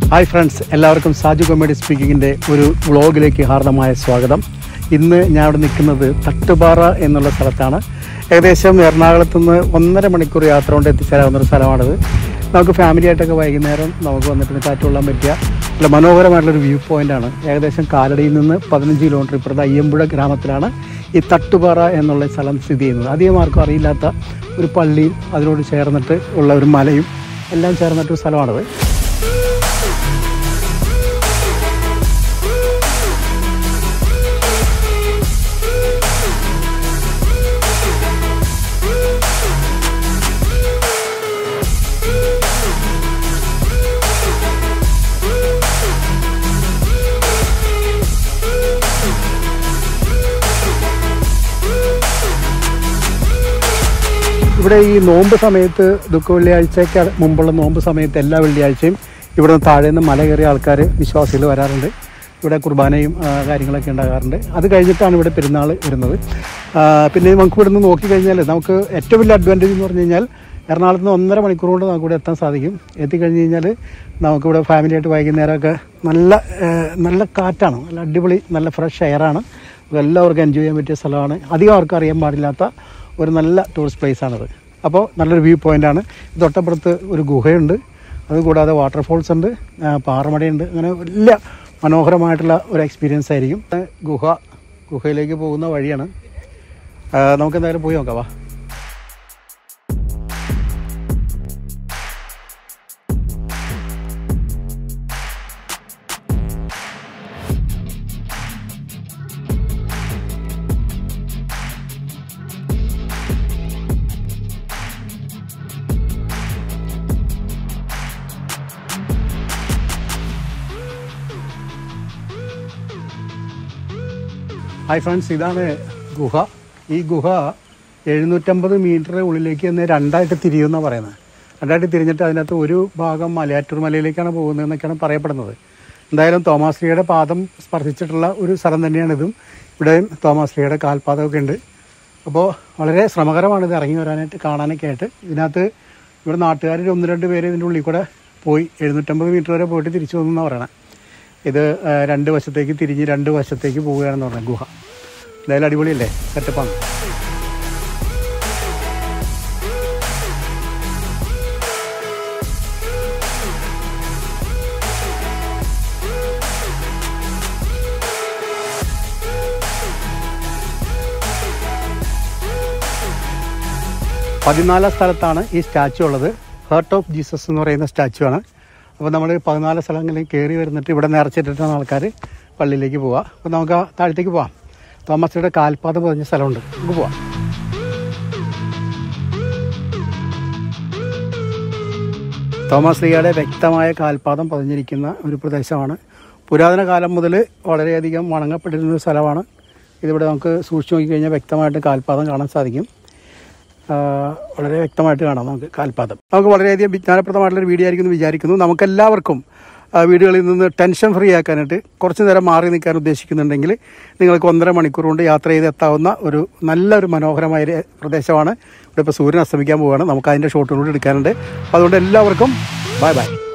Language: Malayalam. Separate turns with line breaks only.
ഹായ് ഫ്രണ്ട്സ് എല്ലാവർക്കും സാജു കോമഡി സ്പീക്കിങ്ങിൻ്റെ ഒരു വ്ളോഗിലേക്ക് ഹാർദമായ സ്വാഗതം ഇന്ന് ഞാൻ ഇവിടെ നിൽക്കുന്നത് തട്ടുപാറ എന്നുള്ള സ്ഥലത്താണ് ഏകദേശം എറണാകുളത്ത് നിന്ന് ഒന്നര മണിക്കൂർ യാത്ര കൊണ്ട് എത്തിച്ചേരാവുന്ന ഒരു സ്ഥലമാണിത് നമുക്ക് ഫാമിലി ആയിട്ടൊക്കെ വൈകുന്നേരം നമുക്ക് വന്നിട്ട് കാറ്റ് കൊള്ളാൻ പറ്റിയ നല്ല മനോഹരമായിട്ടുള്ളൊരു വ്യൂ പോയിൻ്റാണ് ഏകദേശം കാലടിയിൽ നിന്ന് പതിനഞ്ച് കിലോമീറ്റർ ഇപ്പുറത്ത് അയ്യമ്പുഴ ഗ്രാമത്തിലാണ് ഈ തട്ടുപാറ എന്നുള്ള സ്ഥലം സ്ഥിതി ചെയ്യുന്നത് അധികം ആർക്കും അറിയില്ലാത്ത ഒരു പള്ളിയും അതിനോട് ചേർന്നിട്ട് ഉള്ള ഒരു മലയും എല്ലാം ചേർന്നിട്ടൊരു സ്ഥലമാണിത് ഇവിടെ ഈ നോമ്പ് സമയത്ത് ദുഃഖ വെള്ളിയാഴ്ചയ്ക്ക് മുമ്പുള്ള നോമ്പ് സമയത്ത് എല്ലാ വെള്ളിയാഴ്ചയും ഇവിടെ നിന്ന് താഴെ നിന്ന് മല കയറിയ ആൾക്കാർ വിശ്വാസികൾ വരാറുണ്ട് ഇവിടെ കുർബാനയും ആ, കാര്യങ്ങളൊക്കെ ഉണ്ടാകാറുണ്ട് അത് കഴിഞ്ഞിട്ടാണ് ഇവിടെ പെരുന്നാൾ വരുന്നത് ആ, പിന്നെ നമുക്ക് ഇവിടെ നിന്ന് നോക്കിക്കഴിഞ്ഞാൽ നമുക്ക് ഏറ്റവും വലിയ അഡ്വാൻറ്റേജ് എന്ന് പറഞ്ഞു കഴിഞ്ഞാൽ എറണാകുളത്ത് നിന്ന് ഒന്നര മണിക്കൂർ കൊണ്ട് നമുക്ക് ഇവിടെ എത്താൻ സാധിക്കും എത്തിക്കഴിഞ്ഞ് കഴിഞ്ഞാൽ നമുക്കിവിടെ ഫാമിലിയായിട്ട് വൈകുന്നേരമൊക്കെ നല്ല ആ, നല്ല കാറ്റാണ് നല്ല അടിപൊളി നല്ല ഫ്രഷ് എയറാണ് എല്ലാവർക്കും എൻജോയ് ചെയ്യാൻ പറ്റിയ സ്ഥലമാണ് അധികം ആർക്കും അറിയാൻ പാടില്ലാത്ത ഒരു നല്ല ടൂറിസ്റ്റ് പ്ലേസ് ആണത് അപ്പോൾ നല്ലൊരു വ്യൂ പോയിൻ്റാണ് തൊട്ടപ്പുറത്ത് ഒരു ഗുഹയുണ്ട് അതുകൂടാതെ വാട്ടർഫോൾസ് ഉണ്ട് ആ, പാറമടയുണ്ട് അങ്ങനെ വലിയ മനോഹരമായിട്ടുള്ള ഒരു എക്സ്പീരിയൻസ് ആയിരിക്കും ആ, ഗുഹ ഗുഹയിലേക്ക് പോകുന്ന വഴിയാണ് ആ, നമുക്ക് എന്തായാലും പോയി നോക്കാം വാ ഹായ് ഫ്രണ്ട്സ് ഇതാണ് ഗുഹ ഈ ഗുഹ എഴുന്നൂറ്റമ്പത് മീറ്റർ ഉള്ളിലേക്ക് തന്നെ രണ്ടായിട്ട് തിരിയുമെന്നാണ് പറയുന്നത് രണ്ടായിട്ട് തിരിഞ്ഞിട്ട് അതിനകത്ത് ഒരു ഭാഗം മലയാറ്റൂർ മലയിലേക്കാണ് പോകുന്നതെന്നൊക്കെയാണ് പറയപ്പെടുന്നത് എന്തായാലും തോമാശ്രീയുടെ പാദം സ്പർശിച്ചിട്ടുള്ള ഒരു സ്ഥലം തന്നെയാണ് ഇതും ഇവിടെയും തോമാശ്രീയുടെ കാൽപാദമൊക്കെ ഉണ്ട് അപ്പോൾ വളരെ ശ്രമകരമാണ് ഇത് ഇറങ്ങി വരാനായിട്ട് കാണാനൊക്കെ ആയിട്ട് ഇതിനകത്ത് ഇവിടെ നാട്ടുകാർ ഒന്ന് രണ്ട് പേര് ഇതിൻ്റെ ഉള്ളിൽ കൂടെ പോയി എഴുന്നൂറ്റമ്പത് മീറ്റർ വരെ പോയിട്ട് തിരിച്ചു വന്നു എന്നാണ് പറയണത് ഇത് ആ, രണ്ട് വശത്തേക്ക് തിരിഞ്ഞ് രണ്ട് വശത്തേക്ക് പോവുകയാണെന്ന് പറഞ്ഞത് ഗുഹ എന്തായാലും അടിപൊളിയല്ലേ സെറ്റപ്പാണ് പതിനാലാം സ്ഥലത്താണ് ഈ സ്റ്റാച്ചു ഉള്ളത് ഹേർട്ട് ഓഫ് ജീസസ് എന്ന് പറയുന്ന സ്റ്റാച്ചു ആണ് അപ്പോൾ നമ്മൾ പതിനാല് സ്ഥലങ്ങളിൽ കയറി വരുന്നിട്ട് ഇവിടെ നിറച്ചിട്ടിട്ടാണ് ആൾക്കാർ പള്ളിയിലേക്ക് പോവുക അപ്പോൾ നമുക്ക് ആ താഴത്തേക്ക് പോവാം തോമസിയുടെ കാൽപാദം പതിഞ്ഞ സ്ഥലമുണ്ട് നമുക്ക് പോവാം തോമസ് ലീഗയുടെ വ്യക്തമായ കാൽപാദം പതിഞ്ഞിരിക്കുന്ന ഒരു പ്രദേശമാണ് പുരാതന കാലം മുതൽ വളരെയധികം വണങ്ങപ്പെട്ടിരുന്ന ഒരു സ്ഥലമാണ് ഇതിവിടെ നമുക്ക് സൂക്ഷിച്ചു നോക്കിക്കഴിഞ്ഞാൽ വ്യക്തമായിട്ട് കാൽപാദം കാണാൻ സാധിക്കും ആ, വളരെ വ്യക്തമായിട്ട് കാണാം നമുക്ക് കാൽപാദം നമുക്ക് വളരെയധികം വിജ്ഞാനപ്രദമായിട്ടുള്ളൊരു വീഡിയോ ആയിരിക്കും എന്ന് വിചാരിക്കുന്നു നമുക്കെല്ലാവർക്കും ആ, വീടുകളിൽ നിന്ന് ടെൻഷൻ ഫ്രീ ആക്കാനായിട്ട് കുറച്ച് നേരം മാറി നിൽക്കാൻ ഉദ്ദേശിക്കുന്നുണ്ടെങ്കിൽ നിങ്ങൾക്ക് ഒന്നര മണിക്കൂർ കൊണ്ട് യാത്ര ചെയ്ത് എത്താവുന്ന ഒരു നല്ലൊരു മനോഹരമായ ഒരു പ്രദേശമാണ് ഇവിടെ ഇപ്പോൾ സൂര്യൻ അസ്തമിക്കാൻ പോവുകയാണ് നമുക്ക് അതിൻ്റെ ഷോട്ടുകൂടി എടുക്കാനുണ്ട് അപ്പോൾ അതുകൊണ്ട് എല്ലാവർക്കും ബൈ ബൈ